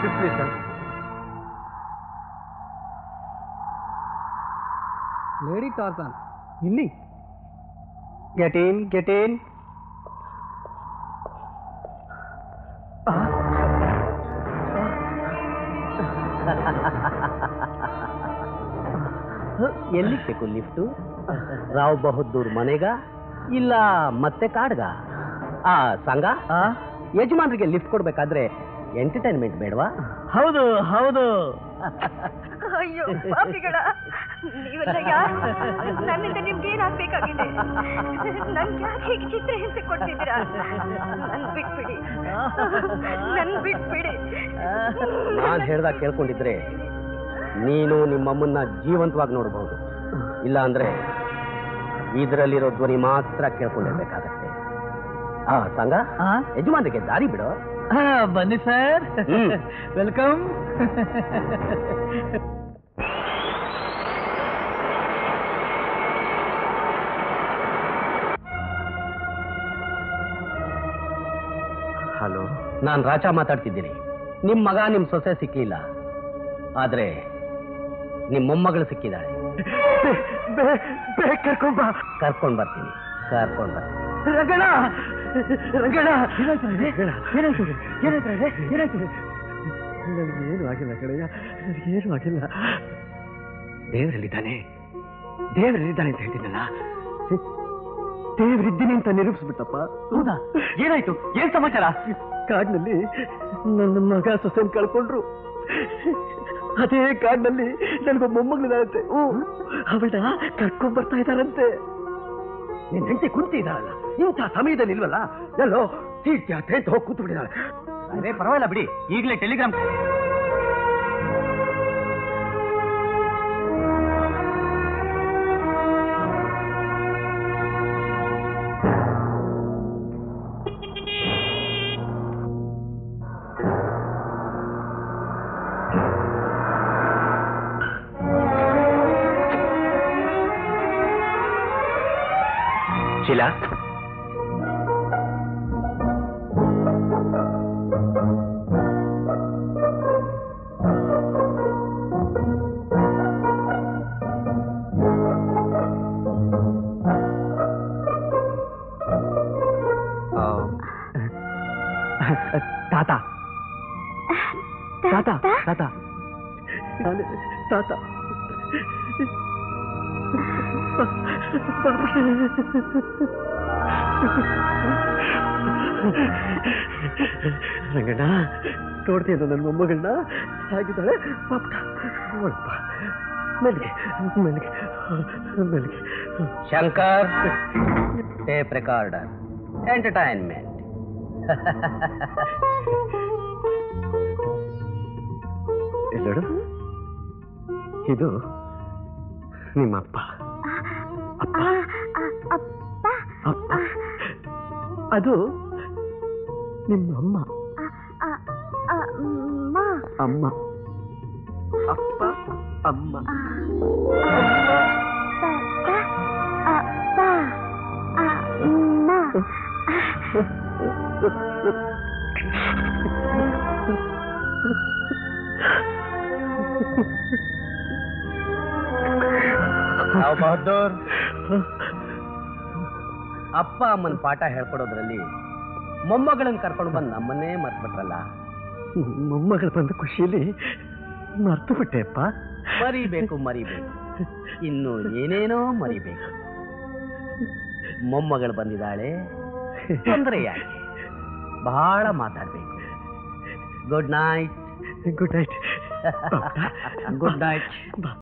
Please sir lady Tarzan ಇಲ್ಲಿ get in get in ಎಲ್ಲಿ ಬೇಕು ಲಿಫ್ಟು ರಾವ್ ಬಹದ್ದೂರ್ ಮನೆಗ ಇಲ್ಲ ಮತ್ತೆ ಕಾಡ್ಗ ಆ ಸಂಘ ಯಜಮಾನ್ರಿಗೆ ಲಿಫ್ಟ್ ಕೊಡ್ಬೇಕಾದ್ರೆ ಎಂಟರ್ಟೈನ್ಮೆಂಟ್ ಬೇಡವಾ ಹೌದು ಹೌದು ಅಯ್ಯೋ ಪಾಪಿಗಳ ನೀವೆಲ್ಲ ಯಾರು ನನ್ನಿಂದ ನಿಮ್ಗೆ ಏನಾಗ್ಬೇಕಾಗಿದೆ ನನ್ಗೆ ಯಾಕೆ ಹೀಗೆ ಚಿತ್ರ ಹಿಂಸೆ ಕೊಡ್ತಿದ್ದೀರಾ ನನ್ ಬಿಟ್ಬಿಡಿ ನನ್ ಬಿಟ್ಬಿಡಿ ನಾನು ಹೇಳ್ದಾಗ ಕೇಳ್ಕೊಂಡಿದ್ರೆ ನೀನು ನಿಮ್ಮಮ್ಮನ್ನ ಜೀವಂತವಾಗಿ ನೋಡಬಹುದು ಇಲ್ಲ ಅಂದ್ರೆ ಇದರಲ್ಲಿರೋ ಧ್ವನಿ ಮಾತ್ರ ಕೇಳ್ಕೊಂಡಿರ್ಬೇಕಾಗತ್ತೆ ಆ ಸಂಘ ಯಜಮಾನ್ರಿಗೆ ದಾರಿ ಬಿಡು ಬನ್ನಿ ಸರ್ ಹ್ಮ್. ವೆಲ್ಕಮ್ ಹಲೋ ನಾನು ರಾಜ ಮಾತಾಡ್ತಿದ್ದೀನಿ ನಿಮ್ಮ ಮಗ ನಿಮ್ಮ ಸೊಸೆ ಸಿಕ್ಕಿಲ್ಲ ಆದ್ರೆ ನಿಮ್ಮ ಮೊಮ್ಮಗಳು ಸಿಕ್ಕಿದ್ದಾಳೆ ಕರ್ಕೊಂಬ ಕರ್ಕೊಂಡ್ ಬರ್ತೀನಿ ಕರ್ಕೊಂಡ್ ಬರ್ತೀನಿ ರಂಗಣ ರಂಗಣ ಏನಾಯ್ತು ಏನಾಯ್ತು ಏನಾಯ್ತು ನನಗೇನು ಆಗಿಲ್ಲ ಕಡೆಯ ನನಗೇನು ಆಗಿಲ್ಲ ದೇವರಲ್ಲಿದ್ದಾನೆ ದೇವರಲ್ಲಿದ್ದಾನೆ ಅಂತ ಹೇಳ್ತೀನಲ್ಲ ದೇವರಿದ್ದೀನಿ ಅಂತ ನಿರೂಪಿಸ್ಬಿಟ್ಟಪ್ಪ ಹೌದಾ ಏನಾಯ್ತು ಏನ್ ಸಮಾಚಾರ ಕಾಡಿನಲ್ಲಿ ನನ್ನ ಮಗ ಸೊಸೆನ್ ಕಳ್ಕೊಂಡ್ರು ಅದೇ ಕಾಡಿನಲ್ಲಿ ನನಗೊಬ್ಬ ಮೊಮ್ಮಗಳಿದಾರಂತೆ ಅವಳನ್ನ ಕರ್ಕೊಂಡ್ ಬರ್ತಾ ಇದ್ದಾರಂತೆ ನಿನ್ ಹೆಂಡತಿ ಕುಂತಿ ಇದ್ದಾಳಲ್ಲ ಇಂಥ ಸಮಯದಲ್ಲಿ ಇಲ್ವಲ್ಲ ಎಲ್ಲೋ ತೀರ್ಥ ಅಂತ ಹೋಗಿ ಕೂತು ಬಿಟ್ಟಿದ್ದಾಳೆ ಅದೇ ಪರವಾಗಿಲ್ಲ ಬಿಡಿ ಈಗಲೇ ಟೆಲಿಗ್ರಾಮ್ ಶಿಲಾ ತಾತ ತಾತ ತಾತ ನಾನೇ ತಾತ ರಂಗಣ್ಣ ನೋಡ್ತೀಯ ನನ್ನ ಮೊಮ್ಮಗಳನ್ನ ಆಗಿದ್ದಾಳೆ ಪಾಪ ನೋಡಪ್ಪ ಮೆಲ್ಗೆ ಮೆಲ್ಗೆ ಮೆಲ್ಗೆ ಶಂಕರ್ ಟೇಪ್ ರೆಕಾರ್ಡರ್ ಎಂಟರ್ಟೈನ್ಮೆಂಟ್ ಎಲ್ಲೋಡು ಇದು ನಿಮ್ಮಪ್ಪ ಅಪ್ಪ ಅಪ್ಪ ಅದು ನಿಮ್ಮ ಅಮ್ಮ ಅಮ್ಮ ಅಪ್ಪ ಅಮ್ಮ ರಾವ್ ಬಹದ್ದೂರ್ ಅಪ್ಪ ಅಮ್ಮನ ಪಾಠ ಹೇಳ್ಕೊಡೋದ್ರಲ್ಲಿ ಮೊಮ್ಮಗಳನ್ನ ಕರ್ಕೊಂಡು ಬಂದು ನಮ್ಮನ್ನೇ ಮರ್ತ್ಬಿಟ್ರಲ್ಲ ಮೊಮ್ಮಗಳು ಬಂದ ಖುಷಿಯಲ್ಲಿ ಮರ್ತು ಬಿಟ್ಟೆಪ್ಪ ಮರಿಬೇಕು ಮರಿಬೇಕು ಇನ್ನು ಏನೇನೋ ಮರಿಬೇಕು ಮೊಮ್ಮಗಳು ಬಂದಿದ್ದಾಳೆ ತೊಂದರೆ ಯಾಕೆ ಬಹಳ ಮಾತಾಡ್ಬೇಕು good night good night good night